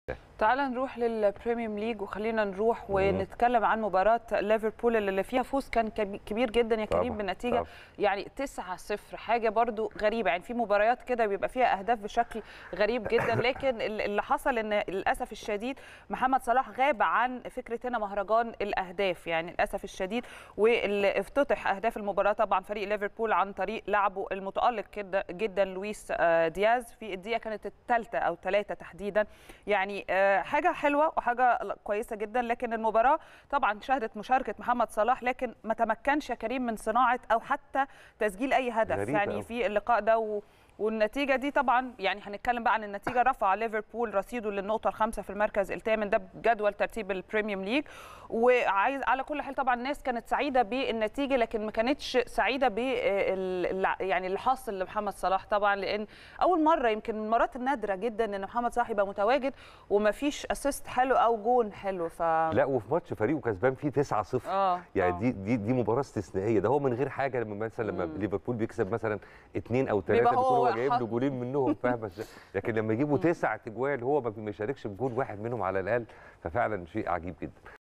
تعال نروح للبريميوم ليج وخلينا نروح ونتكلم عن مباراة ليفربول اللي فيها فوز كان كبي- كبير جدا يا كريم طبعاً، بالنتيجة طبعاً. يعني 9-0 حاجة برضو غريبة يعني في مباريات كده بيبقى فيها أهداف بشكل غريب جدا لكن ال- اللي حصل إن للأسف الشديد محمد صلاح غاب عن فكرة هنا مهرجان الأهداف يعني للأسف الشديد واللي افتتح أهداف المباراة طبعا فريق ليفربول عن طريق لعبه المتألق كده جدا لويس آه، دياز في الدقيقة كانت الثالثة أو ثلاثة تحديدا يعني آه، حاجه حلوه وحاجه كويسه جدا لكن المباراه طبعا شهدت مشاركه محمد صلاح لكن ما تمكنش يا كريم من صناعه او حتى تسجيل اي هدف غريبة يعني أوي. في اللقاء ده و والنتيجه دي طبعا يعني هنتكلم بقى عن النتيجه رفع ليفربول رصيده للنقطه الخامسه في المركز الثامن ده بجدول ترتيب البريميوم ليج وعايز على كل حال طبعا الناس كانت سعيده بالنتيجه لكن ما كانتش سعيده ب يعني اللي حاصل لمحمد صلاح طبعا لان اول مره يمكن من المرات النادره جدا ان محمد صلاح يبقى متواجد وما فيش اسيست حلو او جون حلو ف لا وفي ماتش فريقه كسبان فيه 9 0 اه يعني آه. دي دي دي مباراه استثنائيه ده هو من غير حاجه لما مثلا لما مم. ليفربول بيكسب مثلا اثنين او بيبقى ثلاثه بيكون هو هو جايب حط- له جولين منهم فاهمه إزاي؟ لكن لما يجيبوا مم. تسع تجوال هو ما بيشاركش بجول واحد منهم على الاقل ففعلا شيء عجيب جدا